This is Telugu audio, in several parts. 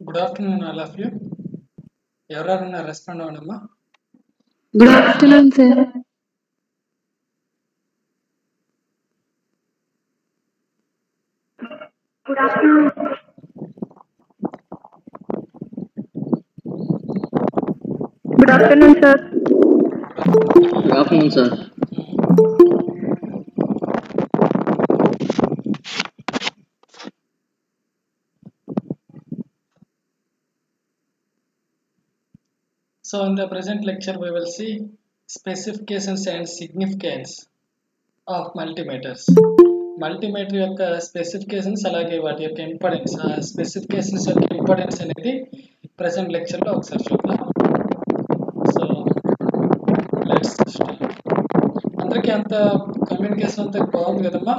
Good afternoon all of you ఎవరెవరున్నారు రెస్పాండ్ అవ్వడమ్మా good afternoon sir good afternoon good afternoon sir good afternoon sir So in the present lecture we will see specifications and significance of multimeters. Multimeter యొక్క స్పెసిఫికేషన్స్ అలాగే వాటి యొక్క ఇంపార్టెన్స్ ఆ స్పెసిఫికేషన్స్ యొక్క ఇంపార్టెన్స్ అనేది ప్రజెంట్ లెక్చర్లో ఒకసారి చూద్దాం సో లెట్స్ అందరికీ అంత కమ్యూనికేషన్ అంతా బాగుంది కదమ్మా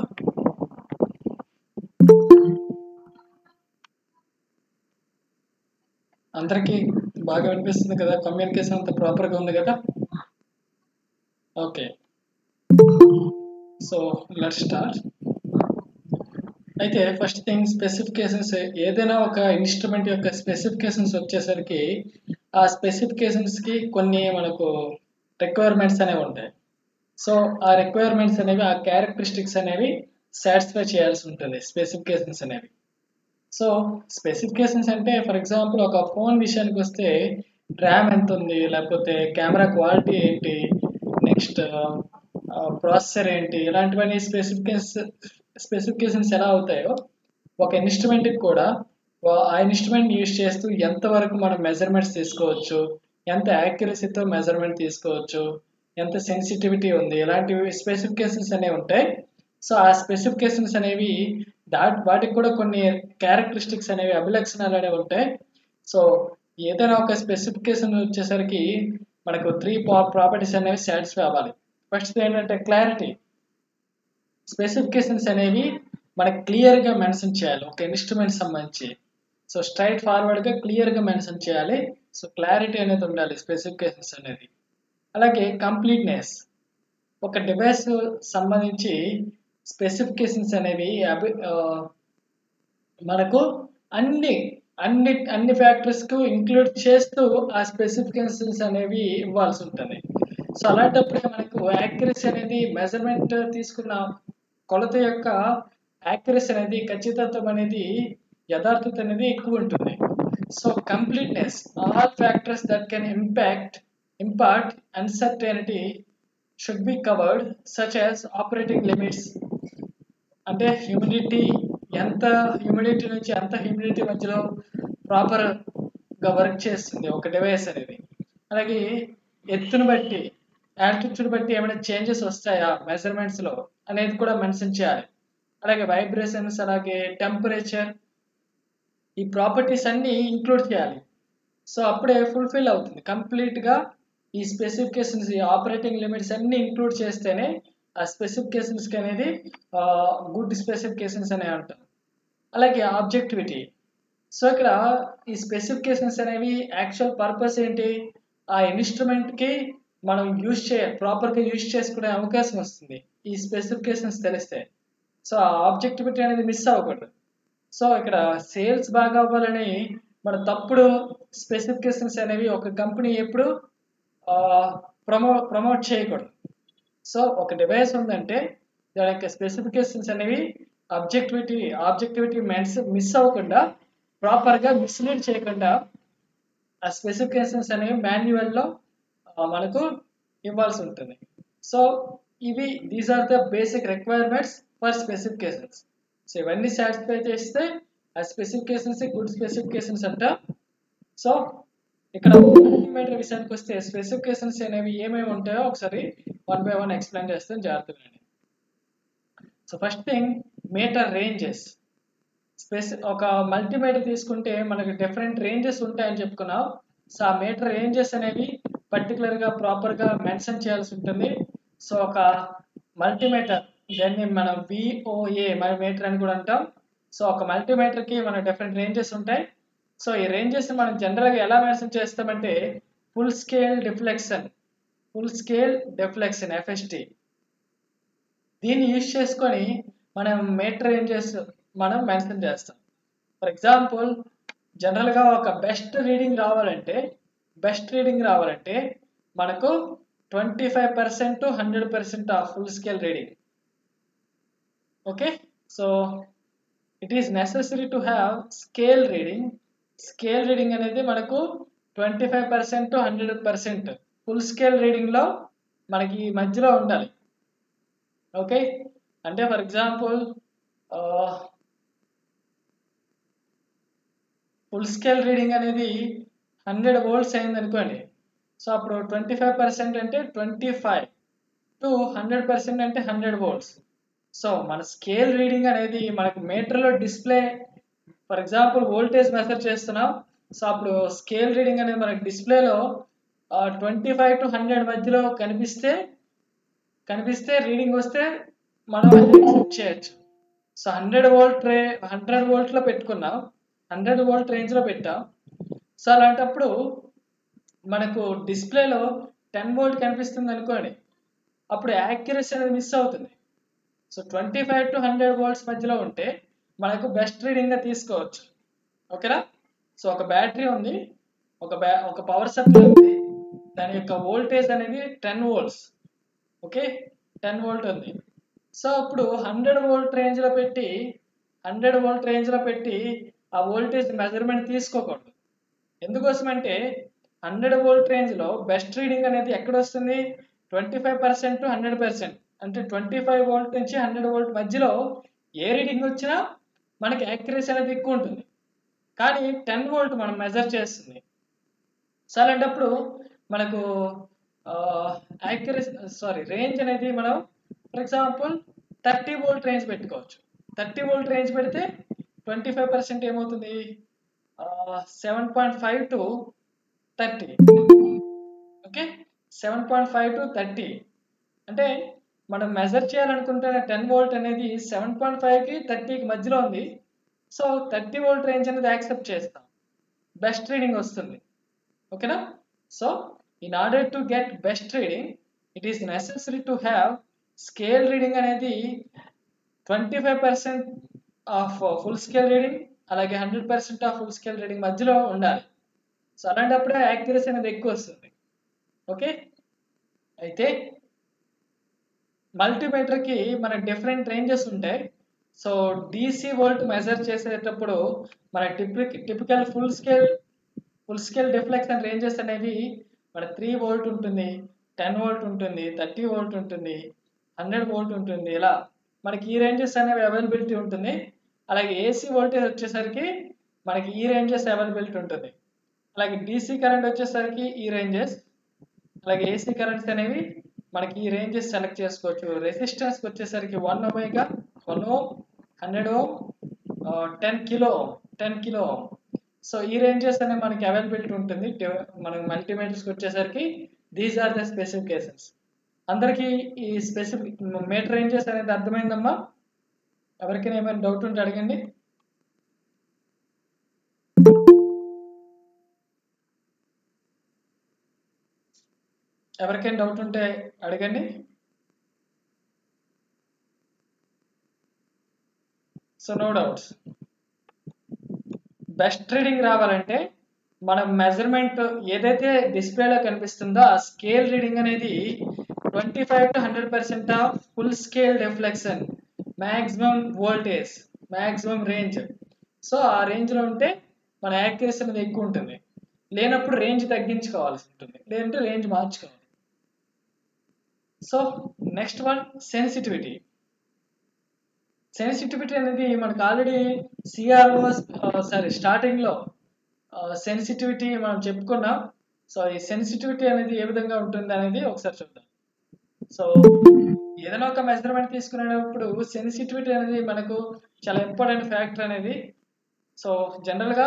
అందరికీ బాగా వినిపిస్తుంది కదా కమ్యూనికేషన్ అంతా ప్రాపర్గా ఉంది కదా ఓకే సో లెట్ స్టార్ట్ అయితే ఫస్ట్ థింగ్ స్పెసిఫికేషన్స్ ఏదైనా ఒక ఇన్స్ట్రుమెంట్ యొక్క స్పెసిఫికేషన్స్ వచ్చేసరికి ఆ స్పెసిఫికేషన్స్కి కొన్ని మనకు రిక్వైర్మెంట్స్ అనేవి ఉంటాయి సో ఆ రిక్వైర్మెంట్స్ అనేవి ఆ క్యారెక్టరిస్టిక్స్ అనేవి సాటిస్ఫై చేయాల్సి ఉంటుంది స్పెసిఫికేషన్స్ అనేవి సో స్పెసిఫికేషన్స్ అంటే ఫర్ ఎగ్జాంపుల్ ఒక ఫోన్ విషయానికి వస్తే ర్యామ్ ఎంత ఉంది లేకపోతే కెమెరా క్వాలిటీ ఏంటి నెక్స్ట్ ప్రాసెసర్ ఏంటి ఇలాంటివన్నీ స్పెసిఫికేషన్స్ స్పెసిఫికేషన్స్ ఎలా అవుతాయో ఒక ఇన్స్ట్రుమెంట్కి కూడా ఆ ఇన్స్ట్రుమెంట్ యూజ్ చేస్తూ ఎంతవరకు మనం మెజర్మెంట్స్ తీసుకోవచ్చు ఎంత యాక్యురసీతో మెజర్మెంట్ తీసుకోవచ్చు ఎంత సెన్సిటివిటీ ఉంది ఇలాంటివి స్పెసిఫికేషన్స్ అనేవి ఉంటాయి సో ఆ స్పెసిఫికేషన్స్ అనేవి దాట్ వాటికి కూడా కొన్ని క్యారెక్టరిస్టిక్స్ అనేవి అభిలక్షణాలు అనేవి ఉంటాయి సో ఏదైనా ఒక స్పెసిఫికేషన్ వచ్చేసరికి మనకు త్రీ ప్రాపర్టీస్ అనేవి సాటిస్ఫై అవ్వాలి ఫస్ట్ ఏంటంటే క్లారిటీ స్పెసిఫికేషన్స్ అనేవి మనకు క్లియర్గా మెన్షన్ చేయాలి ఒక ఇన్స్ట్రుమెంట్ సంబంధించి సో స్ట్రైట్ ఫార్వర్డ్గా క్లియర్గా మెన్షన్ చేయాలి సో క్లారిటీ అనేది ఉండాలి స్పెసిఫికేషన్స్ అనేది అలాగే కంప్లీట్నెస్ ఒక డివైస్ సంబంధించి స్పెసిఫికేషన్స్ అనేవి అభి మనకు అన్ని అన్ని అన్ని ఫ్యాక్టర్స్కు ఇంక్లూడ్ చేస్తూ ఆ స్పెసిఫికేషన్స్ అనేవి ఇవ్వాల్సి ఉంటుంది సో అలాంటప్పుడే మనకు యాక్యురసీ అనేది మెజర్మెంట్ తీసుకున్న కొలత యొక్క యాక్యురసీ అనేది ఖచ్చితత్వం అనేది యథార్థత అనేది ఎక్కువ ఉంటుంది so completeness all factors that can impact impart uncertainty should be covered such as operating limits అంటే హ్యూమిడిటీ ఎంత హ్యూమిడిటీ నుంచి ఎంత హ్యూమిడిటీ మధ్యలో ప్రాపర్గా వర్క్ చేస్తుంది ఒక డివైస్ అనేది అలాగే ఎత్తును బట్టి యాల్టిట్యూడ్ బట్టి ఏమైనా చేంజెస్ వస్తాయా మెజర్మెంట్స్లో అనేది కూడా మెన్షన్ చేయాలి అలాగే వైబ్రేషన్స్ అలాగే టెంపరేచర్ ఈ ప్రాపర్టీస్ అన్నీ ఇంక్లూడ్ చేయాలి సో అప్పుడే ఫుల్ఫిల్ అవుతుంది కంప్లీట్గా ఈ స్పెసిఫికేషన్స్ ఈ ఆపరేటింగ్ లిమిట్స్ అన్నీ ఇంక్లూడ్ చేస్తేనే ఆ స్పెసిఫికేషన్స్కి అనేది గుడ్ స్పెసిఫికేషన్స్ అనేవి అంటాం అలాగే ఆబ్జెక్టివిటీ సో ఇక్కడ ఈ స్పెసిఫికేషన్స్ అనేవి యాక్చువల్ పర్పస్ ఏంటి ఆ ఇన్స్ట్రుమెంట్కి మనం యూజ్ చే ప్రాపర్గా యూజ్ చేసుకునే అవకాశం వస్తుంది ఈ స్పెసిఫికేషన్స్ తెలిస్తే సో ఆ ఆబ్జెక్టివిటీ అనేది మిస్ అవ్వకూడదు సో ఇక్కడ సేల్స్ బాగా అవ్వాలని మన తప్పుడు స్పెసిఫికేషన్స్ అనేవి ఒక కంపెనీ ఎప్పుడు ప్రమో ప్రమోట్ చేయకూడదు సో ఒక డివైస్ ఉందంటే దాని యొక్క స్పెసిఫికేషన్స్ అనేవి అబ్జెక్టివిటీ ఆబ్జెక్టివిటీ మెన్స్ మిస్ అవ్వకుండా ప్రాపర్గా మిస్లీడ్ చేయకుండా ఆ స్పెసిఫికేషన్స్ అనేవి మాన్యువల్లో మనకు ఇవ్వాల్సి ఉంటుంది సో ఇవి these are the basic requirements for specifications so ఇవన్నీ సాటిస్ఫై చేస్తే ఆ స్పెసిఫికేషన్స్ గుడ్ స్పెసిఫికేషన్స్ అంట సో ఇక్కడ మీటర్ విషయానికి వస్తే స్పెసిఫికేషన్స్ అనేవి ఏమేమి ఉంటాయో ఒకసారి వన్ బై వన్ ఎక్స్ప్లెయిన్ చేస్తాను జాగ్రత్తగా so first thing meter ranges స్పెసి ఒక మల్టీమీటర్ తీసుకుంటే మనకి డిఫరెంట్ రేంజెస్ ఉంటాయని చెప్పుకున్నాం సో ఆ మీటర్ రేంజెస్ అనేవి పర్టికులర్గా ప్రాపర్గా మెన్షన్ చేయాల్సి ఉంటుంది సో ఒక మల్టీమీటర్ దాన్ని మనం విఓఏ మన మీటర్ అని కూడా అంటాం సో ఒక మల్టీమీటర్కి మన డిఫరెంట్ రేంజెస్ ఉంటాయి సో ఈ రేంజెస్ మనం జనరల్గా ఎలా మెన్షన్ చేస్తామంటే full scale deflection full scale deflection FSD దీన్ని యూజ్ చేసుకొని మనం మీటర్ రేంజెస్ మనం మెన్షన్ చేస్తాం ఫర్ ఎగ్జాంపుల్ జనరల్గా ఒక బెస్ట్ రీడింగ్ రావాలంటే బెస్ట్ రీడింగ్ రావాలంటే మనకు twenty five percent hundred percent of full scale reading okay so it is necessary to have scale reading scale reading అనేది మనకు twenty five percent hundred percent full scale రీడింగ్లో మనకి ఈ మధ్యలో ఉండాలి ఓకే అంటే for example full scale reading అనేది హండ్రెడ్ వోల్ట్స్ అయింది అనుకోండి సో అప్పుడు ట్వంటీ ఫైవ్ పర్సెంట్ అంటే twenty five to hundred percent అంటే హండ్రెడ్ వోల్ట్స్ సో మన స్కేల్ రీడింగ్ అనేది మనకు మీటర్లో display for example voltage measure చేస్తున్నాం సో అప్పుడు స్కేల్ రీడింగ్ అనేది మనకి డిస్ప్లేలో ట్వంటీ ఫైవ్ టు హండ్రెడ్ మధ్యలో కనిపిస్తే కనిపిస్తే రీడింగ్ వస్తే మనం యాక్సెప్ట్ చేయొచ్చు సో హండ్రెడ్ వోల్ట్ రే హండ్రెడ్ వోల్ట్లో పెట్టుకున్నాం హండ్రెడ్ వోల్ట్ రేంజ్లో పెట్టాం సో అలాంటప్పుడు మనకు డిస్ప్లేలో టెన్ వోల్ట్ కనిపిస్తుంది అనుకోండి అప్పుడు యాక్యురసీ అనేది మిస్ అవుతుంది so twenty five to hundred volts మధ్యలో ఉంటే మనకు బెస్ట్ రీడింగ్గా తీసుకోవచ్చు ఓకేనా సో ఒక బ్యాటరీ ఉంది ఒక బ్యా ఒక పవర్ సప్లై ఉంది దాని యొక్క వోల్టేజ్ అనేది ten volts okay ten volt ఉంది సో అప్పుడు హండ్రెడ్ వోల్ట్ రేంజ్లో పెట్టి హండ్రెడ్ వోల్ట్ రేంజ్లో పెట్టి ఆ వోల్టేజ్ మెజర్మెంట్ తీసుకోకూడదు ఎందుకోసం అంటే హండ్రెడ్ వోల్ట్ రేంజ్లో బెస్ట్ రీడింగ్ అనేది ఎక్కడ వస్తుంది twenty five percent hundred percent అంటే ట్వంటీ ఫైవ్ వోల్ట్ నుంచి హండ్రెడ్ వోల్ట్ మధ్యలో ఏ రీడింగ్ వచ్చినా మనకి యాక్యురసీ అనేది ఎక్కువ ఉంటుంది కానీ టెన్ వోల్ట్ మనం మెజర్ చేస్తుంది సో అలాంటప్పుడు మనకు యాక్యురసీ సారీ రేంజ్ అనేది మనం for example thirty volt range పెట్టుకోవచ్చు థర్టీ వోల్ట్ రేంజ్ పెడితే ట్వంటీ ఫైవ్ పర్సెంట్ ఏమవుతుంది seven point five to thirty okay seven point five to thirty అంటే మనం మెజర్ చేయాలనుకుంటే టెన్ వోల్ట్ అనేది సెవెన్ పాయింట్ ఫైవ్కి థర్టీకి మధ్యలో ఉంది సో థర్టీ వోల్ట్ రేంజ్ అనేది యాక్సెప్ట్ చేస్తాం బెస్ట్ రీడింగ్ వస్తుంది ఓకేనా so in order to get best reading it is necessary to have scale reading అనేది twenty five percent of full scale reading అలాగే hundred percent of full scale reading మధ్యలో ఉండాలి సో అలాంటప్పుడే యాక్యురసీ అనేది ఎక్కువ వస్తుంది ఓకే అయితే మల్టీమీటర్కి మన డిఫరెంట్ రేంజెస్ ఉంటాయి సో డీసీ వోల్ట్ మెజర్ చేసేటప్పుడు మన టిపిక్ typical full scale full scale deflection ranges అనేవి మన త్రీ వోల్ట్ ఉంటుంది టెన్ వోల్ట్ ఉంటుంది థర్టీ వోల్ట్ ఉంటుంది హండ్రెడ్ వోల్ట్ ఉంటుంది ఇలా మనకి ఈ రేంజెస్ అనేవి అవైలబిలిటీ ఉంటుంది అలాగే ఏసీ వోల్టేజ్ వచ్చేసరికి మనకి ఈ రేంజెస్ అవైలబిలిటీ ఉంటుంది అలాగే డీసీ కరెంట్ వచ్చేసరికి ఈ రేంజెస్ అలాగే ఏసీ కరెంట్స్ అనేవి మనకి ఈ రేంజెస్ సెలెక్ట్ చేసుకోవచ్చు రెసిస్టెన్స్కి వచ్చేసరికి one omega one ohm hundred ohm ten kilo ten kilo ohm so ఈ రేంజెస్ అనేవి మనకి అవైలబిలిటీ ఉంటుంది మనకి మల్టీమీటర్స్కి వచ్చేసరికి దీస్ ఆర్ ద స్పెసిఫికేషన్స్ అందరికీ ఈ స్పెసిఫిక్ మీటర్ రేంజెస్ అనేది అర్థమైందమ్మా ఎవరికైనా ఏమైనా డౌట్ ఉంటే అడగండి ఎవరికైనా డౌట్ ఉంటే అడగండి so no doubts best reading రావాలంటే మనం మెజర్మెంట్ ఏదైతే డిస్ప్లేలో కనిపిస్తుందో ఆ స్కేల్ రీడింగ్ అనేది twenty five to hundred percent of full scale reflection maximum voltage maximum range so ఆ రేంజ్లో ఉంటే మన యాక్యురసీ అనేది ఎక్కువ ఉంటుంది లేనప్పుడు రేంజ్ తగ్గించుకోవాల్సి ఉంటుంది లేదంటే రేంజ్ మార్చుకోవాలి so next one sensitivity sensitivity అనేది మనకు ఆల్రెడీ సిఆర్ఓ సారీ స్టార్టింగ్లో సెన్సిటివిటీ మనం చెప్పుకున్నాం సో ఈ సెన్సిటివిటీ అనేది ఏ విధంగా ఉంటుంది అనేది ఒకసారి చూద్దాం సో ఏదైనా ఒక మెజర్మెంట్ తీసుకునేటప్పుడు సెన్సిటివిటీ అనేది మనకు చాలా ఇంపార్టెంట్ ఫ్యాక్టర్ అనేది సో జనరల్గా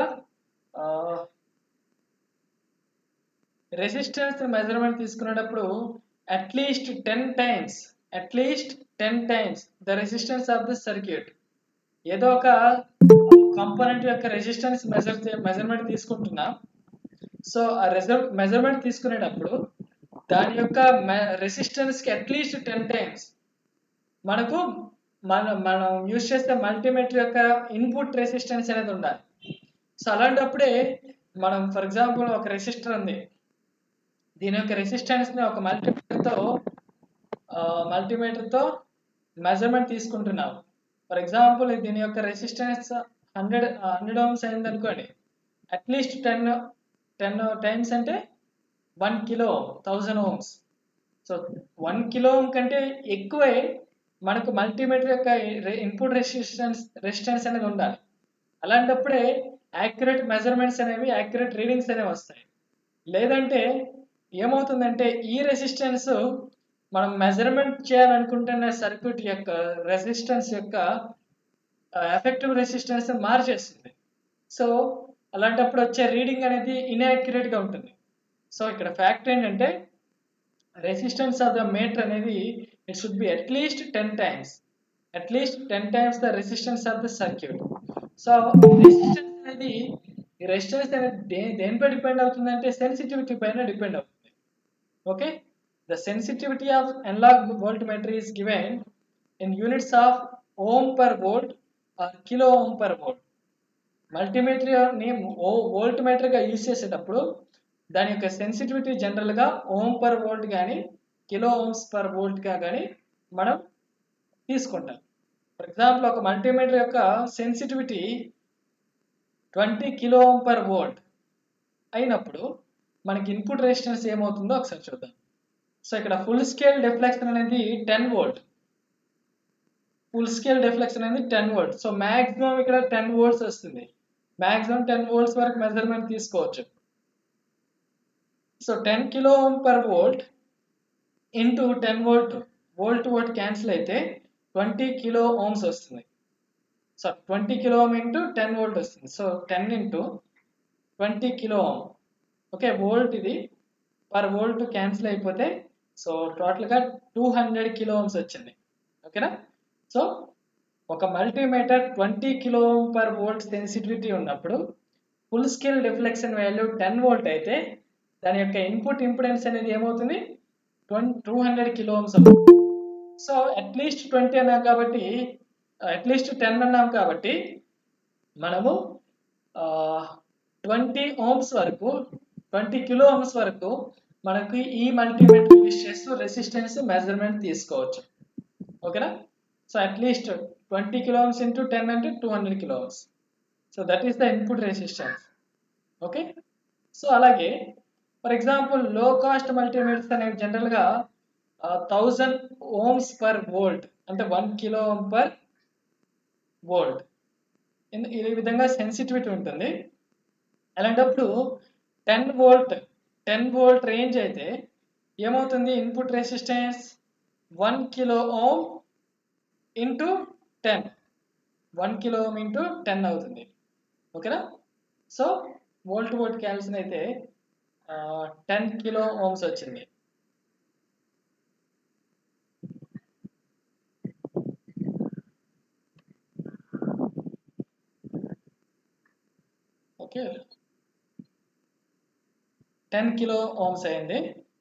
రెసిస్టెన్స్ మెజర్మెంట్ తీసుకునేటప్పుడు at least ten times at least ten times the resistance of the circuit ఏదో ఒక కాంపోనెంట్ యొక్క రెసిస్టెన్స్ మెజర్ మెజర్మెంట్ తీసుకుంటున్నా సో ఆ రిజల్ట్ మెజర్మెంట్ తీసుకునేటప్పుడు దాని యొక్క రెసిస్టెన్స్కి అట్లీస్ట్ టెన్ టైమ్స్ మనకు మన మనం యూజ్ చేస్తే మల్టీమీటర్ యొక్క ఇన్పుట్ రెసిస్టెన్స్ అనేది ఉండాలి సో అలాంటప్పుడే మనం ఫర్ ఎగ్జాంపుల్ ఒక రెసిస్టర్ ఉంది దీని యొక్క రెసిస్టెన్స్ ని ఒక మల్టీమీటర్తో మల్టీమీటర్తో మెజర్మెంట్ తీసుకుంటున్నాం ఫర్ ఎగ్జాంపుల్ దీని యొక్క రెసిస్టెన్స్ హండ్రెడ్ హండ్రెడ్ ఓమ్స్ అయింది అనుకోండి అట్లీస్ట్ టెన్ టెన్ టైమ్స్ అంటే one kilo thousand ohms so one kilo ohm కంటే ఎక్కువే మనకు మల్టీమీటర్ యొక్క ఇన్పుట్ రెసిస్టెన్స్ రెసిస్టెన్స్ అనేది ఉండాలి అలాంటప్పుడే యాక్యురేట్ మెజర్మెంట్స్ అనేవి యాక్యురేట్ రీడింగ్స్ అనేవి వస్తాయి లేదంటే ఏమవుతుందంటే ఈ రెసిస్టెన్స్ మనం మెజర్మెంట్ చేయాలనుకుంటున్న సర్క్యూట్ యొక్క రెసిస్టెన్స్ యొక్క ఎఫెక్టివ్ రెసిస్టెన్స్ మార్చేస్తుంది సో అలాంటప్పుడు వచ్చే రీడింగ్ అనేది inaccurate గా ఉంటుంది సో ఇక్కడ ఫ్యాక్ట్ ఏంటంటే రెసిస్టెన్స్ ఆఫ్ ద మీటర్ అనేది it should be at least ten times at least ten times the resistance of the circuit so resistance అనేది ఈ రెసిస్టెన్స్ అనేది దే దేనిపై డిపెండ్ అవుతుందంటే సెన్సిటివిటీ పైన డిపెండ్ అవుతుంది okay the sensitivity of analog voltmeter is given in units of ohm per volt or kilo ohm per volt multimeter ని వోల్ట్ మీటర్ గా యూజ్ చేసేటప్పుడు దాని యొక్క సెన్సిటివిటీ జనరల్ గా ఓమ్ పర్ వోల్ట్ కానీ కిలో ఓమ్స్ పర్ వోల్ట్ గా కానీ మనం తీసుకుంటాం ఫర్ ఎగ్జాంపుల్ ఒక మల్టీమీటర్ యొక్క sensitivity twenty kilo ohm per volt అయినప్పుడు మనకి ఇన్పుట్ రెసిస్టెన్స్ ఏమవుతుందో ఒకసారి చూద్దాం సో ఇక్కడ ఫుల్ స్కేల్ డిఫ్లెక్షన్ అనేది ten volt full scale deflection అనేది టెన్ వోల్ట్ సో మాక్సిమం ఇక్కడ టెన్ వోల్ట్స్ వస్తుంది మాక్సిమం టెన్ వోల్ట్స్ వరకు మెజర్మెంట్ తీసుకోవచ్చు so ten kilo ohm per volt into ten volt volt volt cancel అయితే ట్వంటీ కిలో ఓమ్స్ వస్తుంది so twenty kilo ohm into ten volt వస్తుంది so ten into twenty kilo ohm okay volt ఇది పర్ వోల్ట్ క్యాన్సిల్ అయిపోతే సో టోటల్గా టూ హండ్రెడ్ కిలో ఓమ్స్ వచ్చింది ఓకేనా సో ఒక multimeter twenty kilo per volt sensitivity ఉన్నప్పుడు full scale deflection value ten volt అయితే దాని యొక్క ఇన్పుట్ ఇంపిడెన్స్ అనేది ఏమవుతుంది twenty two hundred kilo ohms అవుతుంది సో అట్లీస్ట్ ట్వంటీ అన్నాం కాబట్టి అట్లీస్ట్ టెన్ అన్నాం కాబట్టి మనము ట్వంటీ ఓమ్స్ వరకు ట్వంటీ కిలో ఓమ్స్ వరకు మనకి ఈ మల్టీమీటర్ యూస్ చేస్తూ రెసిస్టెన్స్ మెజర్మెంట్ తీసుకోవచ్చు ఓకేనా so at least twenty kilo ohms into ten అంటే two hundred kilo ohms so that is the input resistance okay so అలాగే for example low cost multimeters అనేవి జనరల్గా థౌజండ్ ఓమ్స్ పర్ వోల్ట్ అంటే one kilo ohm per volt ఈ విధంగా సెన్సిటివిటీ ఉంటుంది అలాంటప్పుడు ten volt ten volt range అయితే ఏమవుతుంది input resistance one kilo ohm into ten one kilo ohm into ten అవుతుంది ఓకేనా సో వోల్ట్ వోల్ట్ క్యాల్సిన్ అయితే టెన్ కిలో ఓమ్స్ వచ్చింది ఓకే టెన్ కిలో ఓమ్స్ అయింది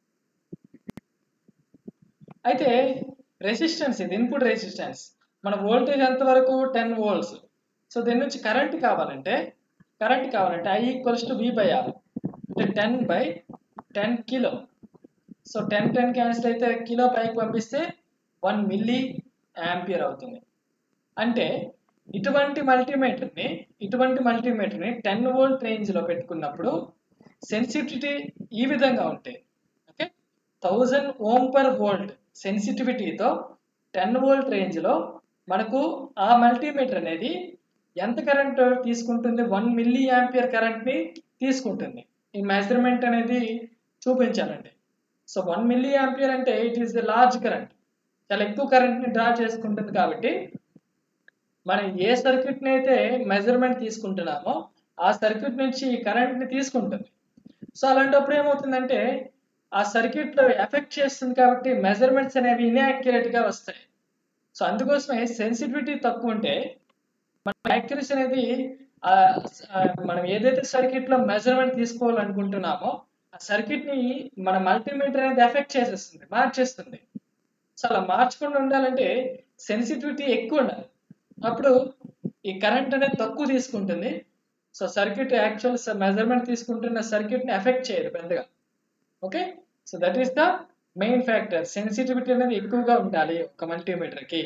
అయితే రెసిస్టెన్స్ ఇది ఇన్పుట్ రెసిస్టెన్స్ మన వోల్టేజ్ ఎంత వరకు టెన్ వోల్ట్స్ సో దీని నుంచి కరెంట్ కావాలంటే కరెంట్ కావాలంటే I equals to V by R అంటే ten by ten kilo so ten ten cancel అయితే కిలో పైకి పంపిస్తే వన్ మిల్లీ యాంపియర్ అవుతుంది అంటే ఇటువంటి మల్టీమీటర్ని ఇటువంటి మల్టీమీటర్ని టెన్ వోల్ట్ రేంజ్లో పెట్టుకున్నప్పుడు సెన్సిటివిటీ ఈ విధంగా ఉంటాయి okay thousand ohm per volt సెన్సిటివిటీతో టెన్ వోల్ట్ రేంజ్లో మనకు ఆ మల్టీమీటర్ అనేది ఎంత కరెంట్ తీసుకుంటుంది వన్ మిల్లీ యాంపియర్ కరెంట్ని తీసుకుంటుంది ఈ మెజర్మెంట్ అనేది చూపించాలండి సో వన్ మిల్లీ యాంపియర్ అంటే it is the large current చాలా ఎక్కువ కరెంట్ని డ్రా చేసుకుంటుంది కాబట్టి మనం ఏ సర్క్యూట్ని అయితే మెజర్మెంట్ తీసుకుంటున్నామో ఆ సర్క్యూట్ నుంచి ఈ కరెంట్ని తీసుకుంటుంది సో అలాంటప్పుడు ఏమవుతుందంటే ఆ సర్క్యూట్లో ఎఫెక్ట్ చేస్తుంది కాబట్టి మెజర్మెంట్స్ అనేవి ఇన్యాక్యురేట్గా వస్తాయి సో అందుకోసమే సెన్సిటివిటీ తక్కువ ఉంటే మన యాక్యురసీ అనేది మనం ఏదైతే సర్క్యూట్లో మెజర్మెంట్ తీసుకోవాలనుకుంటున్నామో ఆ సర్క్యూట్ని మన మల్టీమీటర్ అనేది ఎఫెక్ట్ చేసేస్తుంది మార్చేస్తుంది సో అలా మార్చకుండా ఉండాలంటే సెన్సిటివిటీ ఎక్కువ ఉండాలి అప్పుడు ఈ కరెంట్ అనేది తక్కువ తీసుకుంటుంది సో సర్క్యూట్ యాక్చువల్ మెజర్మెంట్ తీసుకుంటున్న సర్క్యూట్ని ఎఫెక్ట్ చేయదు పెద్దగా okay so that is the main factor sensitivity అనేది ఎక్కువగా ఉండాలి ఒక మల్టీమీటర్కి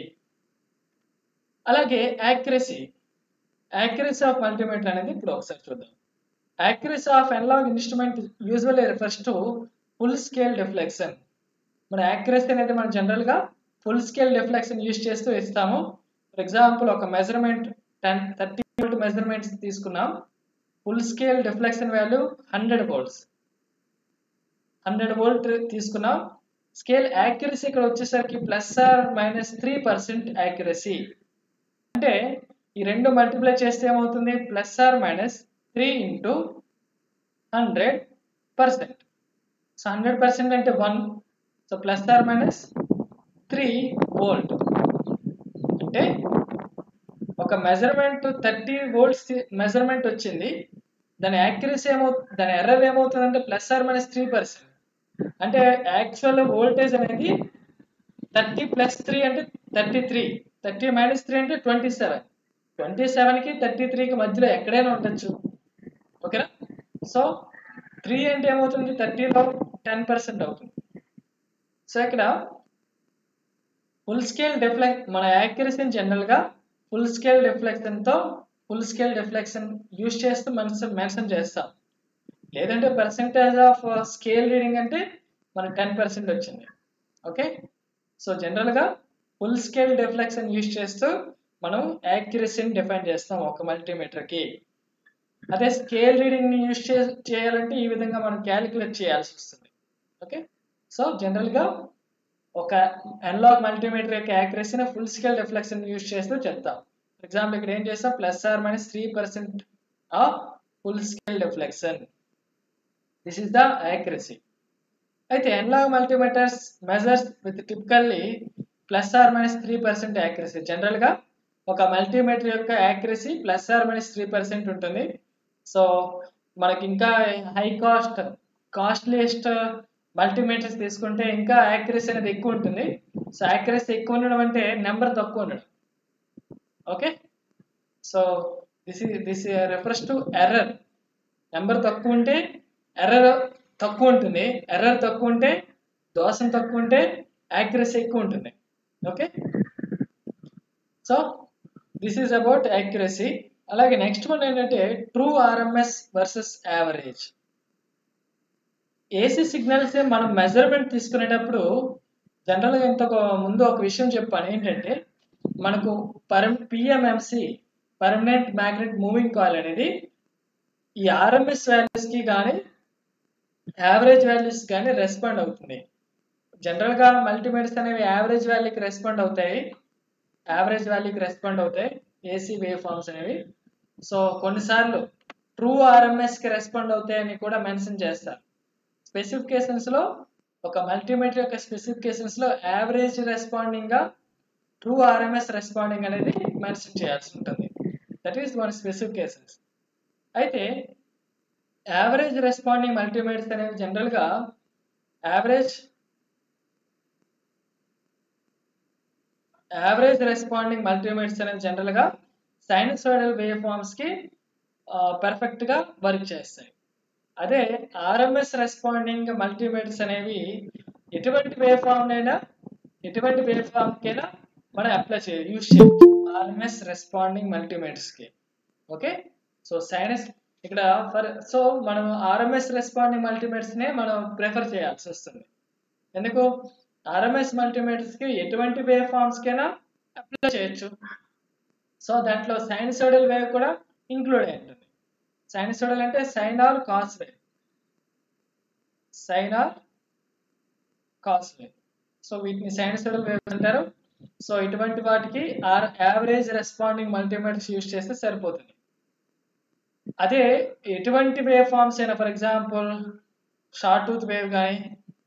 అలాగే యాక్యురసీ యాక్యురసీ ఆఫ్ మల్టీమీటర్ అనేది ఇప్పుడు ఒకసారి చూద్దాం accuracy of analog instrument usually refers to full scale deflection మన యాక్యురసీ అనేది మనం జనరల్గా ఫుల్ స్కేల్ డిఫ్లెక్షన్ యూజ్ చేస్తూ ఇస్తాము ఫర్ ఎగ్జాంపుల్ ఒక measurement ten thirty volt measurements తీసుకున్నాం full scale deflection value hundred volts hundred volt తీసుకున్నాం స్కేల్ యాక్యురసీ ఇక్కడ వచ్చేసరికి plus or minus three percent accuracy అంటే ఈ రెండు మల్టిప్లై చేస్తే ఏమవుతుంది plus or minus three into hundred percent so hundred percent అంటే one so plus or minus three volt అంటే ఒక మెజర్మెంట్ థర్టీ వోల్ట్స్ మెజర్మెంట్ వచ్చింది దాని యాక్యురసీ ఏమవు దాని ఎర్రర్ ఏమవుతుందంటే plus or minus three percent అంటే యాక్చువల్ వోల్టేజ్ అనేది థర్టీ ప్లస్ త్రీ అంటే thirty three thirty minus three అంటే ట్వంటీ సెవెన్ ట్వంటీ సెవెన్కి థర్టీ త్రీకి మధ్యలో ఎక్కడైనా ఉండొచ్చు ఓకేనా సో త్రీ అంటే ఏమవుతుంది థర్టీలో టెన్ పర్సెంట్ అవుతుంది సో ఇక్కడ ఫుల్ స్కేల్ డిఫ్లెక్ట్ మన యాక్యురసీని జనరల్గా ఫుల్ స్కేల్ డిఫ్లెక్షన్తో ఫుల్ స్కేల్ డిఫ్లెక్షన్ యూజ్ చేస్తూ మెన్షన్ మెన్షన్ చేస్తాం లేదంటే పర్సెంటేజ్ ఆఫ్ స్కేల్ రీడింగ్ అంటే మనకు టెన్ పర్సెంట్ వచ్చింది ఓకే సో జనరల్గా ఫుల్ స్కేల్ డిఫ్లెక్షన్ యూజ్ చేస్తూ మనం యాక్యురసీని డిఫైన్ చేస్తాం ఒక మల్టీమీటర్కి అదే స్కేల్ రీడింగ్ని యూజ్ చే చేయాలంటే ఈ విధంగా మనం క్యాలిక్యులేట్ చేయాల్సి వస్తుంది ఓకే సో జనరల్గా ఒక అనలాగ్ మల్టీమీటర్ యొక్క యాక్యురసీని ఫుల్ స్కేల్ డిఫ్లెక్షన్ యూజ్ చేస్తూ చెప్తాం ఫర్ ఎగ్జాంపుల్ ఇక్కడ ఏం చేస్తాం plus or minus three percent of full scale deflection this is the accuracy అయితే analog multimeters measures with typically plus or minus three percent accuracy జనరల్గా ఒక మల్టీమీటర్ యొక్క accuracy plus or minus three percent ఉంటుంది సో మనకి ఇంకా హై కాస్ట్ కాస్ట్లీయెస్ట్ మల్టీమీటర్స్ తీసుకుంటే ఇంకా యాక్యురసీ అనేది ఎక్కువ ఉంటుంది సో యాక్యురసీ ఎక్కువ ఉండడం అంటే నెంబర్ తక్కువ ఉండడం okay so this this refers to error number తక్కువ ఉంటే ఎర్రర్ తక్కువ ఉంటుంది ఎర్రర్ తక్కువ ఉంటే దోషం తక్కువ ఉంటే యాక్యురసీ ఎక్కువ ఉంటుంది okay so this is about accuracy అలాగే నెక్స్ట్ వన్ ఏంటంటే true RMS versus average AC signals మనం మెజర్మెంట్ తీసుకునేటప్పుడు జనరల్గా ఇంత ముందు ఒక విషయం చెప్పాను ఏంటంటే మనకు per PMMC permanent magnet moving coil అనేది ఈ ఆర్ఎంఎస్ వాల్యూస్కి కానీ యావరేజ్ వాల్యూస్ కానీ రెస్పాండ్ అవుతుంది జనరల్గా మల్టీమీటర్స్ అనేవి యావరేజ్ వాల్యూకి రెస్పాండ్ అవుతాయి యావరేజ్ వాల్యూకి రెస్పాండ్ అవుతాయి ఏసీ వేవ్ ఫార్మ్స్ అనేవి సో కొన్నిసార్లు ట్రూ ఆర్ఎంఎస్కి రెస్పాండ్ అవుతాయని కూడా మెన్షన్ చేస్తారు స్పెసిఫికేషన్స్లో ఒక మల్టీమీటర్ యొక్క స్పెసిఫికేషన్స్లో యావరేజ్ రెస్పాండింగ్గా ట్రూ ఆర్ఎంఎస్ రెస్పాండింగ్ అనేది మెన్షన్ చేయాల్సి ఉంటుంది దట్ ఈస్ వన్ స్పెసిఫికేషన్స్ అయితే యావరేజ్ రెస్పాండింగ్ మల్టీమీటర్స్ అనేవి జనరల్గా యావరేజ్ యావరేజ్ రెస్పాండింగ్ మల్టీమీటర్స్ అనేవి జనరల్గా సైనసోయిడల్ వేవ్ ఫార్మ్స్కి పర్ఫెక్ట్గా వర్క్ చేస్తాయి అదే ఆర్ఎంఎస్ రెస్పాండింగ్ మల్టీమీటర్స్ అనేవి ఎటువంటి వేవ్ ఫామ్ అయినా ఎటువంటి వేవ్ ఫామ్కైనా మనం అప్లై చేయ యూజ్ చేయొచ్చు ఆర్ఎంఎస్ రెస్పాండింగ్ మల్టీమీటర్స్కి ఓకే సో సైనస్ ఇక్కడ ఫర్ సో మనం ఆర్ఎంఎస్ రెస్పాండింగ్ మల్టీమీటర్స్నే మనం ప్రిఫర్ చేయాల్సి వస్తుంది ఎందుకు ఆర్ఎంఎస్ మల్టీమీటర్స్కి ఎటువంటి వేవ్ ఫామ్స్కైనా అప్లై చేయొచ్చు సో దాంట్లో సైనసోడల్ వేవ్ కూడా ఇంక్లూడ్ అయి ఉంటుంది సైనసోడల్ అంటే sine or cos wave sine or cos wave so వీటిని సైనసోడల్ వేవ్స్ అంటారు సో ఇటువంటి వాటికి or average responding multimeters use చేస్తే సరిపోతుంది అదే ఎటువంటి వేవ్ ఫామ్స్ అయినా for example short tooth wave కానీ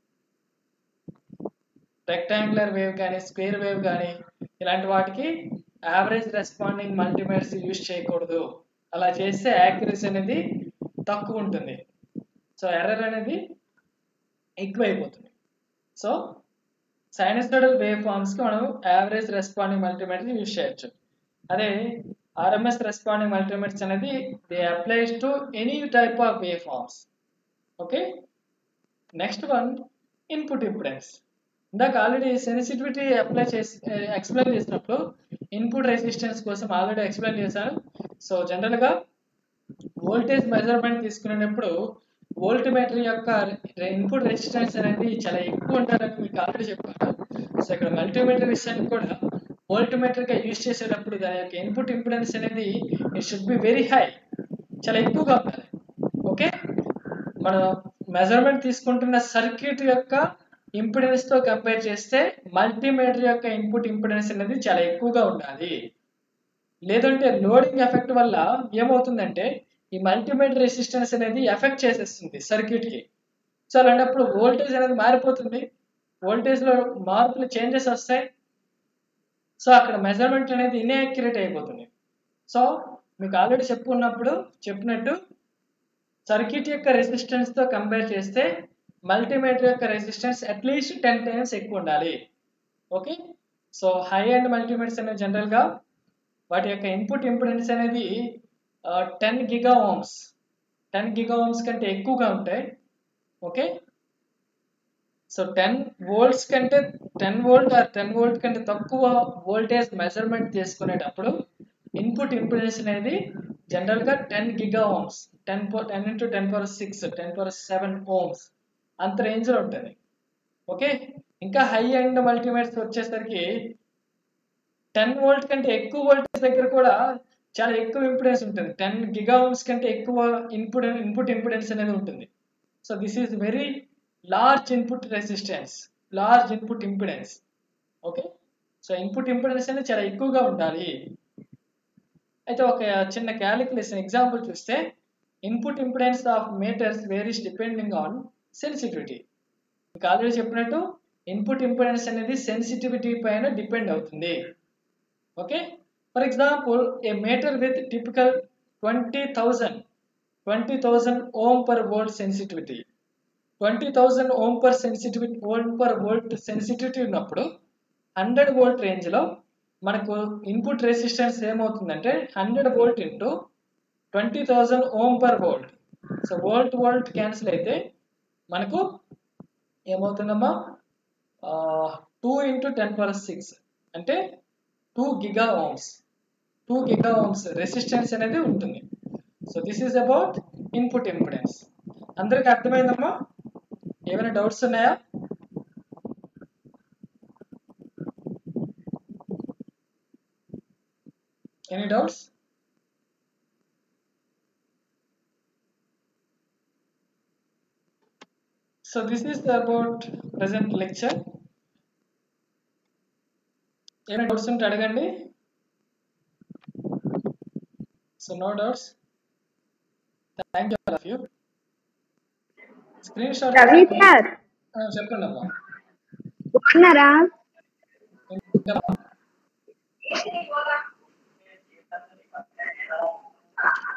రెక్టాంగులర్ వేవ్ కానీ స్క్వేర్ వేవ్ కానీ ఇలాంటి వాటికి యావరేజ్ రెస్పాండింగ్ మల్టీమీటర్స్ యూజ్ చేయకూడదు అలా చేస్తే యాక్యురసీ అనేది తక్కువ ఉంటుంది సో ఎర్రర్ అనేది ఎక్కువైపోతుంది సో సైనసోడల్ వేవ్ ఫామ్స్కి మనం యావరేజ్ రెస్పాండింగ్ మల్టీమీటర్ యూజ్ చేయొచ్చు అదే ఆర్ఎంఎస్ రెస్పాండింగ్ మల్టీమీటర్స్ అనేది they applies to any type of wave forms okay next one input impedance ఇందాక ఆల్రెడీ సెన్సిటివిటీ అప్లై చేసి ఎక్స్ప్లెయిన్ చేసినప్పుడు ఇన్పుట్ రెసిస్టెన్స్ కోసం ఆల్రెడీ ఎక్స్ప్లెయిన్ చేశాను సో జనరల్గా వోల్టేజ్ మెజర్మెంట్ తీసుకునేటప్పుడు వోల్ట్మీటర్ యొక్క ఇన్పుట్ రెసిస్టెన్స్ అనేది చాలా ఎక్కువ ఉండాలని మీకు ఆల్రెడీ చెప్పాను సో ఇక్కడ మల్టీమీటర్ విషయానికి కూడా వోల్ట్మీటర్గా యూజ్ చేసేటప్పుడు దాని యొక్క ఇన్పుట్ ఇంపిడెన్స్ అనేది it should be very high చాలా ఎక్కువగా ఉండాలి ఓకే మనం మెజర్మెంట్ తీసుకుంటున్న సర్క్యూట్ యొక్క ఇంపిడెన్స్ తో కంపేర్ చేస్తే మల్టీమీటర్ యొక్క ఇన్పుట్ ఇంపిడెన్స్ అనేది చాలా ఎక్కువగా ఉండాలి లేదంటే లోడింగ్ ఎఫెక్ట్ వల్ల ఏమవుతుందంటే ఈ మల్టీమీటర్ రెసిస్టెన్స్ అనేది ఎఫెక్ట్ చేసేస్తుంది సర్క్యూట్ కి సో అలాంటప్పుడు వోల్టేజ్ అనేది మారిపోతుంది వోల్టేజ్ లో మార్పులు చేంజెస్ వస్తాయి సో అక్కడ మెజర్మెంట్ అనేది ఇన్యాక్యురేట్ అయిపోతుంది సో మీకు ఆల్రెడీ చెప్పుకున్నప్పుడు చెప్పినట్టు సర్క్యూట్ యొక్క రెసిస్టెన్స్ తో కంపేర్ చేస్తే మల్టీమీటర్ యొక్క రెసిస్టెన్స్ అట్లీస్ట్ టెన్ టైమ్స్ ఎక్కువ ఉండాలి okay so high end multimeters అనేవి జనరల్గా వాటి యొక్క ఇన్పుట్ ఇంపిడెన్స్ అనేది ten giga ohms ten giga ohms కంటే ఎక్కువగా ఉంటాయి ఓకే సో టెన్ వోల్ట్స్ కంటే ten volt or ten volt కంటే తక్కువ వోల్టేజ్ మెజర్మెంట్ తీసుకునేటప్పుడు ఇన్పుట్ ఇంపిడెన్స్ అనేది జనరల్గా ten giga ohms ten ten into ten power six ten power seven ohms అంత రేంజ్లో ఉంటుంది ఓకే ఇంకా హై అండ్ మల్టీమీటర్స్ వచ్చేసరికి టెన్ వోల్ట్ కంటే ఎక్కువ వోల్టేజ్ దగ్గర కూడా చాలా ఎక్కువ ఇంపిడెన్స్ ఉంటుంది టెన్ గిగా ఓమ్స్ కంటే ఎక్కువ ఇన్పుట్ ఇన్పుట్ ఇంపిడెన్స్ అనేది ఉంటుంది so this is very large input resistance large input impedance okay so input impedance అనేది చాలా ఎక్కువగా ఉండాలి అయితే ఒక చిన్న క్యాలిక్యులేషన్ ఎగ్జాంపుల్ చూస్తే input impedance of meters varies depending on sensitivity మీకు ఆల్రెడీ చెప్పినట్టు ఇన్పుట్ ఇంపిడెన్స్ అనేది సెన్సిటివిటీ పైన డిపెండ్ అవుతుంది okay for example a meter with typical twenty thousand twenty thousand ohm per volt sensitivity twenty thousand ohm per sensitivity volt per volt sensitivity ఉన్నప్పుడు హండ్రెడ్ వోల్ట్ రేంజ్లో మనకు ఇన్పుట్ రెసిస్టెన్స్ ఏమవుతుందంటే hundred volt into twenty thousand ohm per volt so volt volt cancel అయితే మనకు ఏమవుతుందమ్మా two into ten power six అంటే two giga ohms two giga ohms resistance అనేది ఉంటుంది so this is about input impedance అందరికి అర్థమైందమ్మా ఏమైనా డౌట్స్ ఉన్నాయా any doubts So this is about present lecture. ఏమైనా డౌట్స్ ఉంటే అడగండి so no doubts thank you all of you screen shot Ravi sir చెప్పండి అమ్మా బాగున్నారా ఇంకా